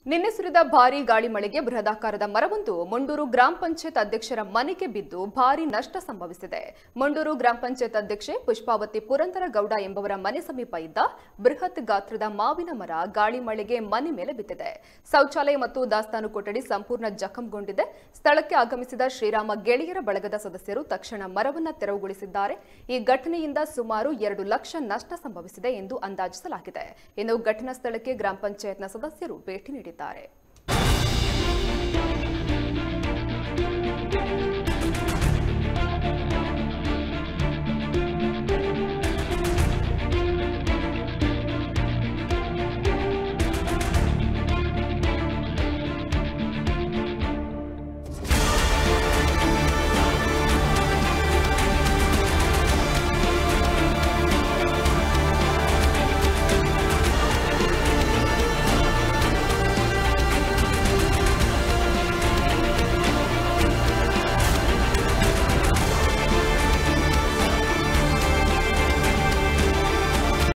ನಿನ್ನೆ ಸುರಿದ ಭಾರೀ ಗಾಳಿ ಮಳೆಗೆ ಬೃಹದಾಕಾರದ ಮರವೊಂದು ಮೊಂಡೂರು ಗ್ರಾಮ ಪಂಚಾಯತ್ ಅಧ್ಯಕ್ಷರ ಮನೆಗೆ ಬಿದ್ದು ಭಾರೀ ನಷ್ಟ ಸಂಭವಿಸಿದೆ ಮೊಂಡೂರು ಗ್ರಾಮ ಪಂಚಾಯತ್ ಅಧ್ಯಕ್ಷೆ ಪುಷ್ಪಾವತಿ ಪುರಂದರ ಗೌಡ ಎಂಬವರ ಮನೆ ಸಮೀಪ ಇದ್ದ ಬೃಹತ್ ಗಾತ್ರದ ಮಾವಿನ ಮರ ಗಾಳಿ ಮಳೆಗೆ ಮನೆ ಮೇಲೆ ಬಿದ್ದಿದೆ ಶೌಚಾಲಯ ಮತ್ತು ದಾಸ್ತಾನು ಕೊಠಡಿ ಸಂಪೂರ್ಣ ಜಖಂಗೊಂಡಿದೆ ಸ್ಥಳಕ್ಕೆ ಆಗಮಿಸಿದ ಶ್ರೀರಾಮ ಗೆಳೆಯರ ಬಳಗದ ಸದಸ್ಯರು ತಕ್ಷಣ ಮರವನ್ನ ತೆರವುಗೊಳಿಸಿದ್ದಾರೆ ಈ ಘಟನೆಯಿಂದ ಸುಮಾರು ಎರಡು ಲಕ್ಷ ನಷ್ಟ ಸಂಭವಿಸಿದೆ ಎಂದು ಅಂದಾಜಿಸಲಾಗಿದೆ ಇನ್ನು ಘಟನಾ ಸ್ಥಳಕ್ಕೆ ಗ್ರಾಮ ಪಂಚಾಯತ್ನ ಸದಸ್ಯರು ಭೇಟಿ ನೀಡಿದ್ದಾರೆ